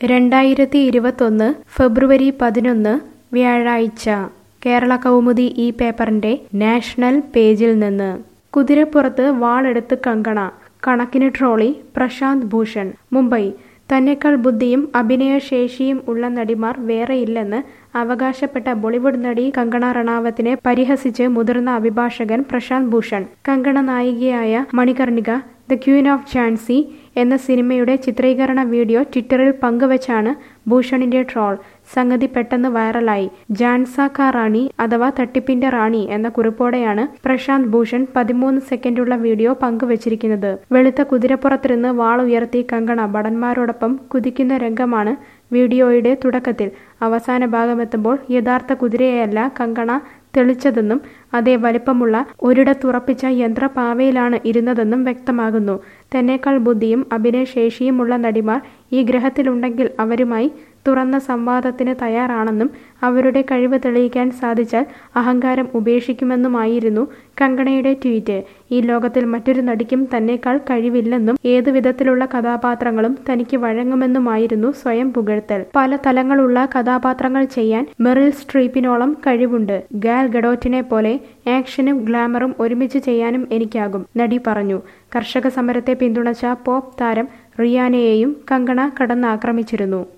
രണ്ടായിരത്തി ഇരുപത്തൊന്ന് ഫെബ്രുവരി പതിനൊന്ന് വ്യാഴാഴ്ച കേരള കൗമുദി ഈ പേപ്പറിന്റെ നാഷണൽ പേജിൽ നിന്ന് കുതിരപ്പുറത്ത് വാളെടുത്ത് കങ്കണ കണക്കിന് ട്രോളി പ്രശാന്ത് ഭൂഷൺ മുംബൈ തന്നെക്കാൾ ബുദ്ധിയും അഭിനയശേഷിയും ഉള്ള നടിമാർ വേറെയില്ലെന്ന് അവകാശപ്പെട്ട ബോളിവുഡ് നടി കങ്കണ റണാവത്തിനെ പരിഹസിച്ച് മുതിർന്ന അഭിഭാഷകൻ പ്രശാന്ത് ഭൂഷൺ കങ്കണ നായികയായ Manikarnika the queen of Jhansi എന്ന സിനിമയുടെ ചിത്രീകരണ വീഡിയോ ട്വിറ്ററിൽ പങ്കുവച്ചാണ് ഭൂഷണിന്റെ ട്രോൾ സംഗതി പെട്ടെന്ന് വൈറലായി ജാൻസ കാ റാണി അഥവാ തട്ടിപ്പിന്റെ റാണി എന്ന കുറിപ്പോടെയാണ് പ്രശാന്ത് ഭൂഷൺ പതിമൂന്ന് സെക്കൻഡുള്ള വീഡിയോ പങ്കുവച്ചിരിക്കുന്നത് വെളുത്ത കുതിരപ്പുറത്തിരുന്ന് വാൾ ഉയർത്തി കങ്കണ ഭടന്മാരോടൊപ്പം കുതിക്കുന്ന രംഗമാണ് വീഡിയോയുടെ തുടക്കത്തിൽ അവസാന ഭാഗമെത്തുമ്പോൾ യഥാർത്ഥ കുതിരയല്ല കങ്കണ തെളിച്ചതെന്നും അതേ വലിപ്പമുള്ള ഒരിടത്തുറപ്പിച്ച യന്ത്രപാവയിലാണ് ഇരുന്നതെന്നും വ്യക്തമാകുന്നു തന്നെക്കാൾ ബുദ്ധിയും അഭിനയശേഷിയുമുള്ള നടിമാർ ഈ ഗ്രഹത്തിലുണ്ടെങ്കിൽ അവരുമായി തുറന്ന സംവാദത്തിന് തയ്യാറാണെന്നും അവരുടെ കഴിവ് തെളിയിക്കാൻ സാധിച്ചാൽ അഹങ്കാരം ഉപേക്ഷിക്കുമെന്നുമായിരുന്നു കങ്കണയുടെ ട്വീറ്റ് ഈ ലോകത്തിൽ മറ്റൊരു നടിക്കും തന്നെക്കാൾ കഴിവില്ലെന്നും ഏതു വിധത്തിലുള്ള കഥാപാത്രങ്ങളും തനിക്ക് വഴങ്ങുമെന്നുമായിരുന്നു സ്വയം പുകഴ്ത്തൽ പല തലങ്ങളുള്ള കഥാപാത്രങ്ങൾ ചെയ്യാൻ മെറിൽ സ്ട്രീപ്പിനോളം കഴിവുണ്ട് ഗാൽ ഗഡോറ്റിനെ പോലെ ആക്ഷനും ഗ്ലാമറും ഒരുമിച്ച് ചെയ്യാനും എനിക്കാകും നടി പറഞ്ഞു കർഷക സമരത്തെ പിന്തുണച്ച പോപ്പ് താരം റിയാനയെയും കങ്കണ കടന്നാക്രമിച്ചിരുന്നു